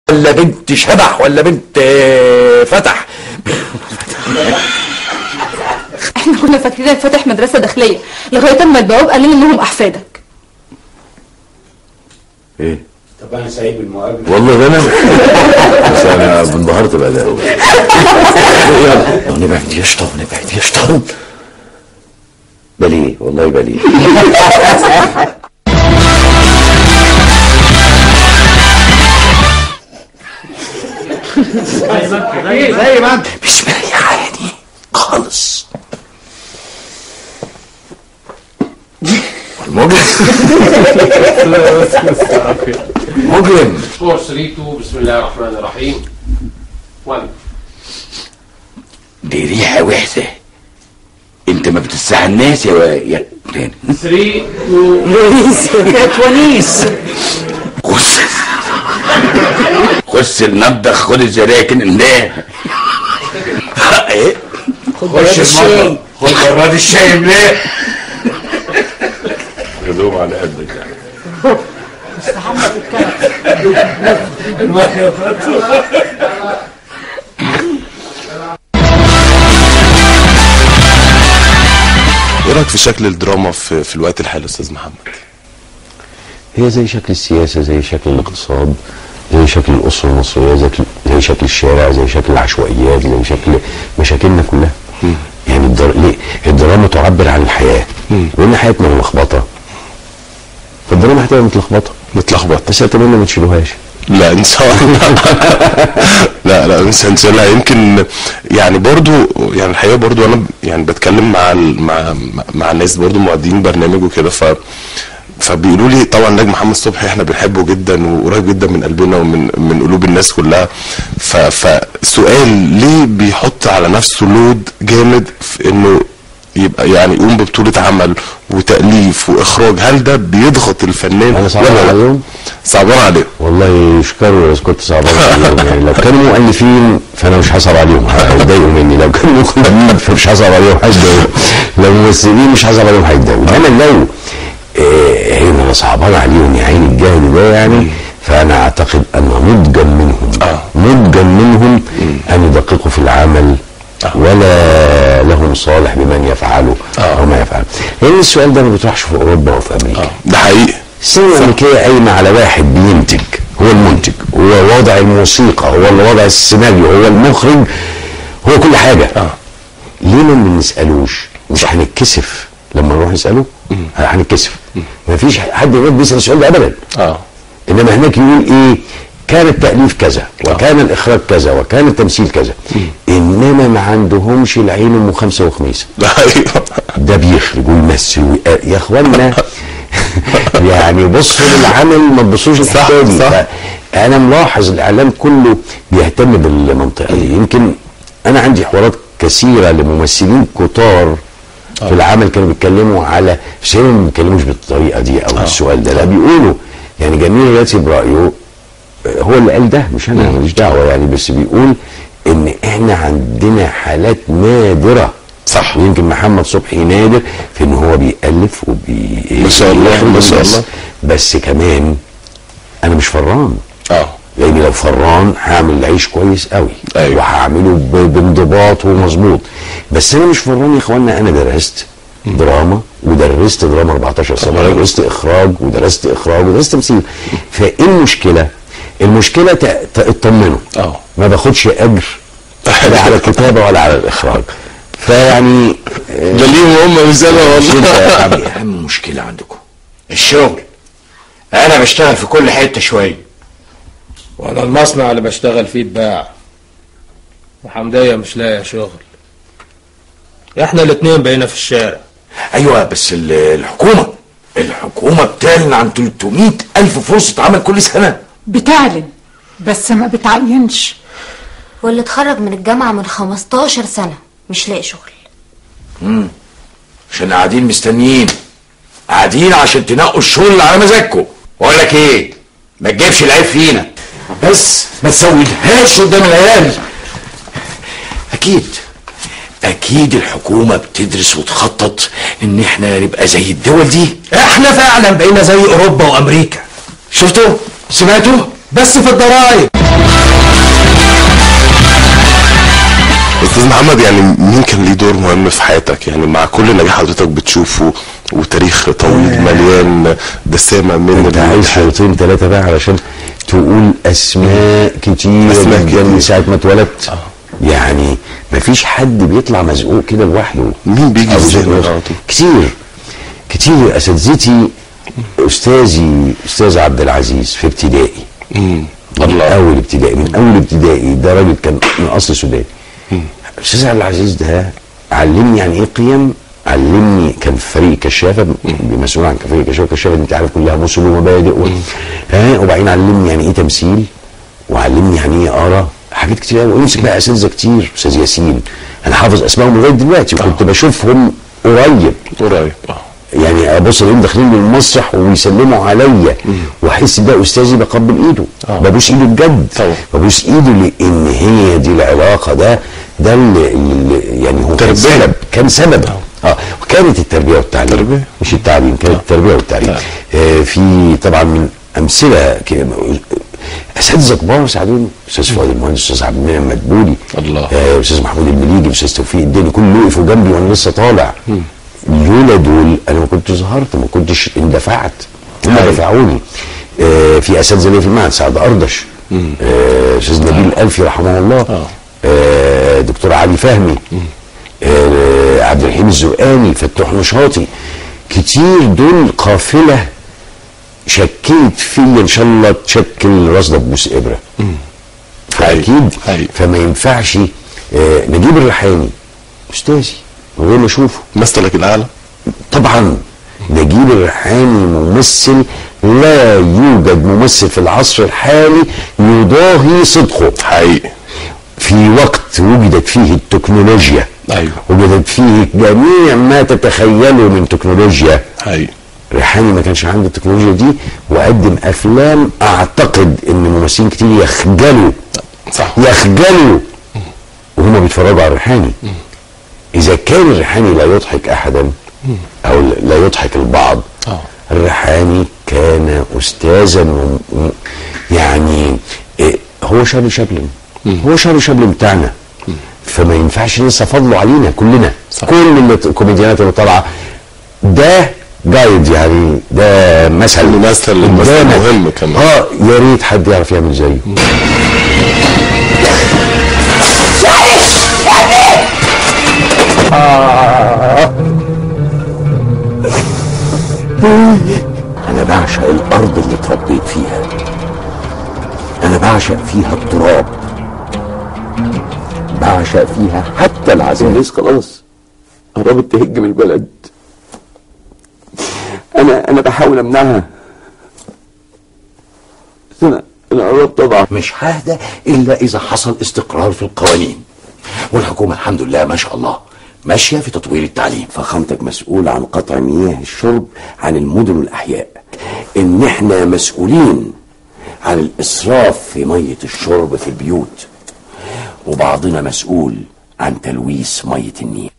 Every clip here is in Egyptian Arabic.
ولا بنت شبح ولا بنت آه، فتح احنا كنا فاكرينك فاتح مدرسه داخليه لغايه اما البواب قال لنا انهم احفادك ايه طب انا سايب المقابله والله ده انا بس انا انبهرت بقى ده يلا نبعد يا شطان نبعد يا شطان بليه والله بليه زي ما انت مش مريحاني خالص المجرم مجرم 4 3 2 بسم الله الرحمن الرحيم 1 دي ريحة وحشة انت ما بتستحناش يا يا تاني 3 2 كانت ونيس خش خش المطبخ خد الجراكن الله ايه خش المطبخ خد براد الشاي مليح خدوهم على قدك يعني ايه رايك في شكل الدراما في, في الوقت الحالي استاذ محمد هي زي شكل السياسة زي شكل الاقتصاد زي شكل الأسرة المصرية زي, زي شكل الشارع زي شكل العشوائيات زي شكل مشاكلنا كلها يعني الدر... ليه؟ الدراما تعبر عن الحياة وإن حياتنا ملخبطة فالدراما هتبقى متلخبطة متلخبط بس أتمنى ما تشيلوهاش لا ان شاء الله لا لا مش هنشيلها يمكن يعني برضو يعني الحقيقه برضو انا يعني بتكلم مع ال- مع مع الناس برضو مؤدين برنامج وكده ف فبيقولوا لي طبعا نجم محمد صبحي احنا بنحبه جدا وقريب جدا من قلبنا ومن من قلوب الناس كلها ف فسؤال ليه بيحط على نفسه لود جامد في انه يبقى يعني يقوم ببطولة عمل وتأليف وإخراج هل ده بيضغط الفنان أنا صعبان ولا لا؟ عليهم صعبان عليهم والله يشكروا إذا كنت صعبان عليهم يعني لو كانوا مؤلفين فأنا مش هصعب عليهم هيتضايقوا مني لو كانوا مخرجين فمش هصعب عليهم هيتضايقوا لو ممثلين مش هصعب عليهم هيتضايقوا إنما لو آه، هنا انا صعبان عليهم يا عيني الجهل ده يعني فانا اعتقد ان مضجا منهم آه. مضجا منهم ان يدققوا في العمل ولا لهم صالح بمن يفعله آه. وما يفعل لان السؤال ده ما بيطرحش في اوروبا وفي امريكا اه ده حقيقي السينما الامريكيه قايمه على واحد بينتج هو المنتج هو وضع الموسيقى هو اللي وضع السيناريو هو المخرج هو كل حاجه اه ليه ما بنسالوش مش هنتكسف لما نروح نساله هنتكسف ما فيش حد هناك بيسال السؤال ده ابدا اه انما هناك يقول ايه كان التاليف كذا وكان الاخراج كذا وكان التمثيل كذا انما ما عندهمش العين ام خمسه وخميسه ده حقيقي ده بيخرج ويمثل ويق- يا اخوانا يعني بصوا للعمل ما تبصوش صح، الحكايه دي صح. انا ملاحظ الاعلام كله بيهتم بالمنطقه دي يمكن انا عندي حوارات كثيره لممثلين كتار في العمل كانوا بيتكلموا على بس هم ما بيتكلموش بالطريقه دي او بالسؤال ده لا بيقولوا يعني جميل ياتي برايه آه، هو اللي قال ده مش انا ماليش دعوه يعني بس بيقول ان احنا عندنا حالات نادره صح. ويمكن محمد صبحي نادر في ان هو بيالف وبي ما شاء الله، بيخرج ما شاء بس- الله. بس كمان انا مش فران اه لان لو فران هعمل العيش كويس قوي أيوة. وهعمله ب- بانضباط ومظبوط بس انا مش فران يا اخوانا انا درست دراما ودرست دراما 14 سنه ودرست اخراج ودرست اخراج ودرست تمثيل فايه المشكله؟ المشكله ت- ت- اطمنوا اه. ما باخدش اجر لا على الكتابه ولا على الاخراج فيعني آه، ده ليهم هم مثال مش انت يا والله حبيبي. اهم مشكلة عندكم الشغل انا بشتغل في كل حته شويه وانا المصنع اللي بشتغل فيه اتباع وحمدية مش لاقية شغل احنا الاتنين بقينا في الشارع ايوه بس ال- الحكومة الحكومة بتعلن عن 300 ألف فرصة عمل كل سنة بتعلن بس ما بتعينش واللي اتخرج من الجامعة من 15 سنة مش لاقي شغل عشان قاعدين مستنيين قاعدين عشان تنقوا الشغل اللي على مزاجكم بقول لك ايه ما تجيبش العيب فينا بس ما تسودهاش قدام العيال اكيد اكيد الحكومة بتدرس وتخطط ان احنا نبقى زي الدول دي احنا فعلا بقينا زي اوروبا وامريكا شفتوا سمعتوا بس في الضرايب محمد يعني مين كان ليه دور مهم في حياتك يعني مع كل نجاح حضرتك بتشوفه وتاريخ طويل مليان دسامه من انت عايز الحياة. شوطين ثلاثه بقى علشان تقول اسماء كتير أسماء جدا كتير. من ساعه ما اتولدت يعني مفيش حد بيطلع مزقوق كده لوحده مين بيجي أو في زي ذهنك ما- على طول؟ كتير كتير اساتذتي استاذي استاذ عبد العزيز في ابتدائي مم. من الله اول ابتدائي من اول ابتدائي ده راجل كان من اصل سوداني استاذ عبد العزيز ده علمني يعني ايه قيم علمني كان في فريق كشافه مسؤول عن فريق كشافه كشافه انت عارف كلها مسل ومبادئ و... ها وبعدين علمني يعني ايه تمثيل وعلمني يعني ايه اقرا حاجات كتير قوي ويمسك بقى اساتذه كتير استاذ ياسين انا حافظ اسمائهم لغايه دلوقتي وكنت بشوفهم قريب قريب اه يعني ابص الاقيهم داخلين من المسرح ويسلموا عليا واحس ده استاذي بقبل ايده ببوس ايده بجد طبعا. ببوس ايده لان هي دي العلاقه ده ده اللي, اللي يعني هو كان تربية. سبب كان سبب اه وكانت التربيه والتعليم تربية. مش التعليم كانت التربيه والتعليم آه في طبعا من امثله كده اساتذه كبار ساعدوني استاذ فؤاد المهندس استاذ عبد المنعم مدبولي الله. آه استاذ محمود المليجي استاذ توفيق الدنيا كله وقفوا جنبي وانا لسه طالع اليولا دول انا ما كنتش ظهرت ما كنتش اندفعت هم أيوة. دفعوني آه في اساتذه ليا في المعهد سعد اردش آه استاذ نبيل الالفي رحمه الله آه دكتور علي فهمي آه عبد الرحيم الزرقاني فتوح نشاطي كتير دول قافله شكلت فيا ان شاء الله تشكل راس دبوس ابره فاكيد أيوة. فما ينفعش آه نجيب الريحاني استاذي من غير ما اشوفه مثلك الاعلى طبعا نجيب الريحاني ممثل لا يوجد ممثل في العصر الحالي يضاهي صدقه حقيقي في وقت وجدت فيه التكنولوجيا أيوة. وجدت فيه جميع ما تتخيله من تكنولوجيا حقيقي ريحاني ما كانش عنده التكنولوجيا دي وقدم افلام اعتقد ان ممثلين كتير يخجلوا صح يخجلوا وهم بيتفرجوا على الريحاني اذا كان الريحاني لا يضحك احدا او لا يضحك البعض آه. الريحاني كان استاذا و- و- يعني إيه، هو شارلي شابلن هو شارلي شابلن بتاعنا فما ينفعش ننسى فضله علينا كلنا صح. كل اللي- الكوميديانات اللي طالعه ده جايد يعني ده مثل مثل- مثل قدامك. مهم كمان. اه يا ريت حد يعرف يعمل زيه أنا بعشق الأرض اللي اتربيت فيها أنا بعشق فيها التراب بعشق فيها حتى العذاب الناس خلاص قربت تهج من البلد أنا أنا بحاول أمنعها بس أنا أنا قربت أضعف مش ههدى الا اذا حصل استقرار في القوانين والحكومه الحمد لله ما شاء الله ماشيه في تطوير التعليم فخامتك مسؤول عن قطع مياه الشرب عن المدن والأحياء إن إحنا مسؤولين عن الإسراف في مية الشرب في البيوت وبعضنا مسؤول عن تلويث مية النيل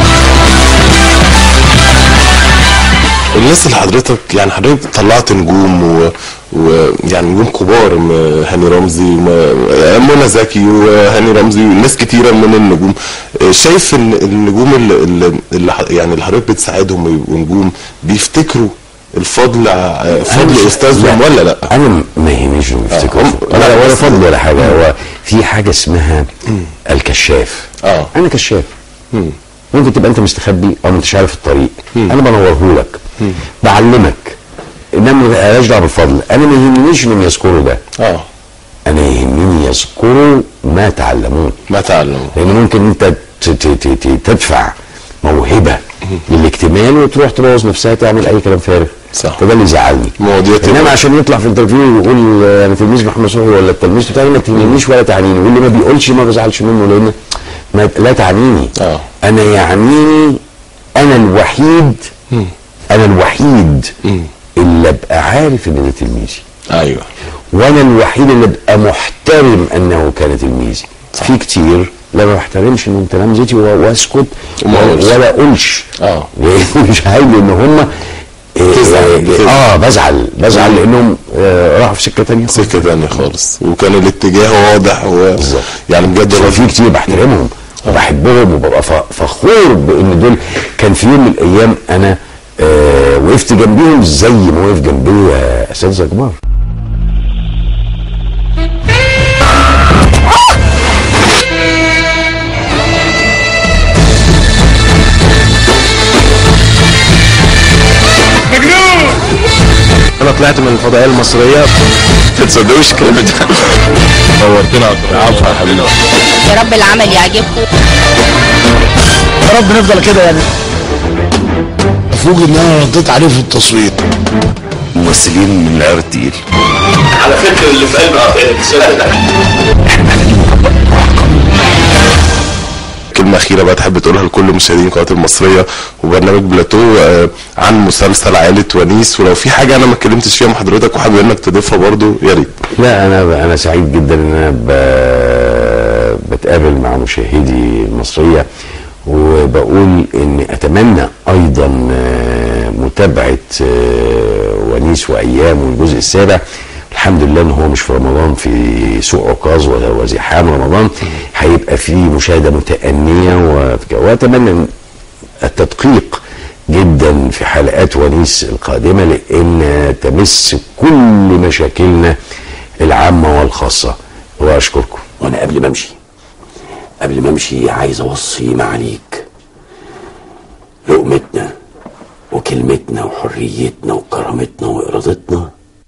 الناس اللي حضرتك يعني حضرتك طلعت نجوم و... ويعني نجوم كبار م- هاني رمزي م- منى زكي وهاني رمزي وناس كتيره من النجوم آه، شايف ان النجوم اللي, اللي- اللي ح- يعني اللي حضرتك بتساعدهم يبقوا نجوم بيفتكروا الفضل ع- فضل استاذهم ولا لا؟ أنا ما يهمنيش إنه يفتكروا هم- ولا لا، ولا بس- فضل ولا حاجة هو في حاجة اسمها الكشاف اه أنا كشاف ممكن تبقى أنت مستخبي أو ما أنتش عارف الطريق أنا بنوره لك بعلمك إنما مالهاش دعوة بالفضل أنا ما يهمنيش إنهم يذكروا ده اه انا يهمني يذكروا ما تعلموه ما تعلموا لان ممكن انت ت- ت- ت- ت- تدفع موهبه للاكتمال وتروح تبوظ نفسها تعمل اي كلام فارغ صح. فده اللي يزعلني مواضيع تبقى- انما عشان يطلع في انترفيو ويقول آه، انا تلميذ محمد صبحي ولا التلميذ بتاعي ما تهمنيش ولا تعنيني واللي ما بيقولش ما بزعلش منه لان ما لا تعنيني آه. انا يعنيني انا الوحيد انا الوحيد اللي ابقى عارف ان ده تلميذي ايوه وانا الوحيد اللي ابقى محترم انه كان تلميذي في كتير لا ما بحترمش ان تلامذتي و- واسكت وما ولا- أقولش. ولا اقولش آه. لأن مش هايل ان هم تزعل، بتزعل. اه بزعل بزعل لانهم آه راحوا في سكه تانية سكه تانية خالص وكان الاتجاه واضح و... بالظبط. يعني بجد في راجل كتير بحترمهم وبحبهم وببقى ف- فخور بان دول كان في يوم من الايام انا آه وقفت جنبيهم زي ما وقف جنبي آه، اساتذه كبار انا طلعت من الفضائيه المصريه ما تصدقوش الكلام ده نورتنا عفوا يا حبيبي يا رب العمل يعجبكم يا رب نفضل كده يعني المفروض ان انا رديت عليه في التصويت ممثلين من العيار التقيل على فكره اللي في قلب كلمة أخيرة بقى تحب تقولها لكل مشاهدين القناة المصرية وبرنامج بلاتو آه، عن مسلسل عائلة ونيس ولو في حاجة أنا ما اتكلمتش فيها مع حضرتك وحابب إنك تضيفها برضو يا ريت. لا انا انا سعيد جدا ان انا ب- بتقابل مع مشاهدي المصريه وبقول ان اتمنى ايضا آه، متابعه آه، ونيس وايام والجزء السابع الحمد لله ان هو مش في رمضان في سوق عكاظ ولا وزحام رمضان هيبقى فيه مشاهده متأنية وف- واتمنى التدقيق جدا في حلقات ونيس القادمة لأن تمس كل مشاكلنا العامة والخاصة وأشكركم وانا قبل ما امشي قبل ما امشي عايز اوصي معاليك لقمتنا وكلمتنا وحريتنا وكرامتنا وارادتنا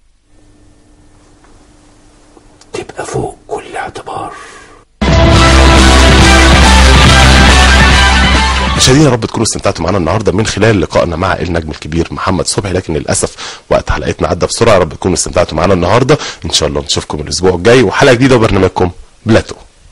تبقى فوق كل اعتبار مشاهدينا يا رب تكونوا استمتعتوا معنا النهارده من خلال لقائنا مع النجم الكبير محمد صبحي لكن للاسف وقت حلقتنا عدى بسرعه يا رب تكونوا استمتعتوا معنا النهارده ان شاء الله نشوفكم الاسبوع الجاي وحلقه جديده وبرنامجكم بلاتو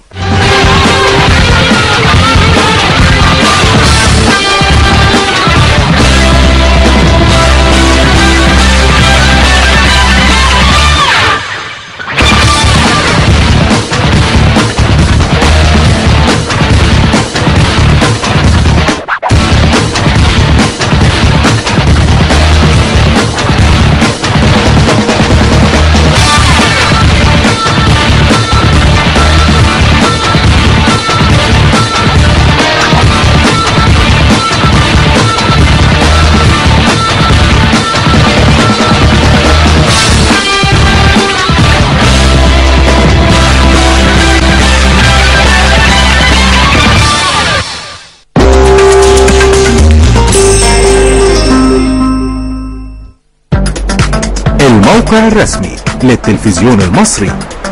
الموقع الرسمي للتلفزيون المصري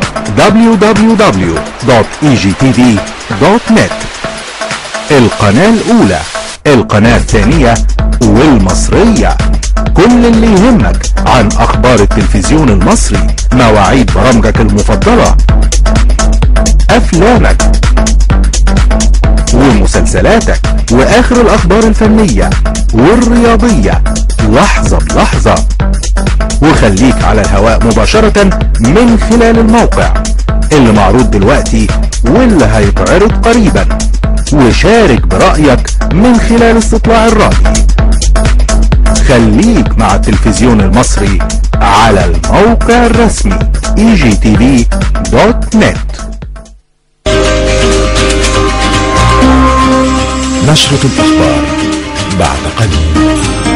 www.egtv.net القناة الأولى القناة الثانية والمصرية كل اللي يهمك عن أخبار التلفزيون المصري مواعيد برامجك المفضلة أفلامك ومسلسلاتك وآخر الأخبار الفنية والرياضية لحظة بلحظة وخليك على الهواء مباشرة من خلال الموقع اللي معروض دلوقتي واللي هيتعرض قريبا وشارك برأيك من خلال استطلاع الرأي خليك مع التلفزيون المصري على الموقع الرسمي egtv.net نشرة الأخبار بعد قليل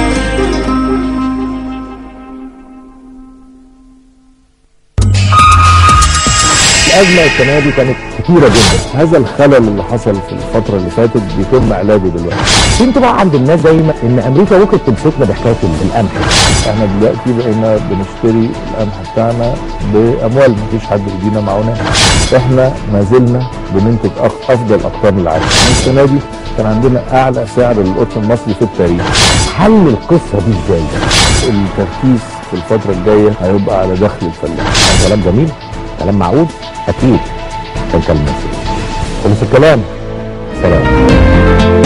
الأزمة السنة دي كانت كتيرة جدا هذا الخلل اللي حصل في الفترة اللي فاتت بيتم علاجه دلوقتي في انطباع عند الناس دايما ان امريكا ممكن تمسكنا بحكاية القمح احنا دلوقتي بقينا بنشتري القمح بتاعنا باموال مفيش حد بيدينا معونات احنا ما زلنا بننتج أخ- افضل اقطار العالم السنة دي كان عندنا اعلى سعر للقطن المصري في التاريخ حل القصة دي ازاي التركيز في الفترة الجاية هيبقى على دخل الفلاح كلام جميل كلام معقول اكيد كان كلام مسؤول خلص الكلام سلام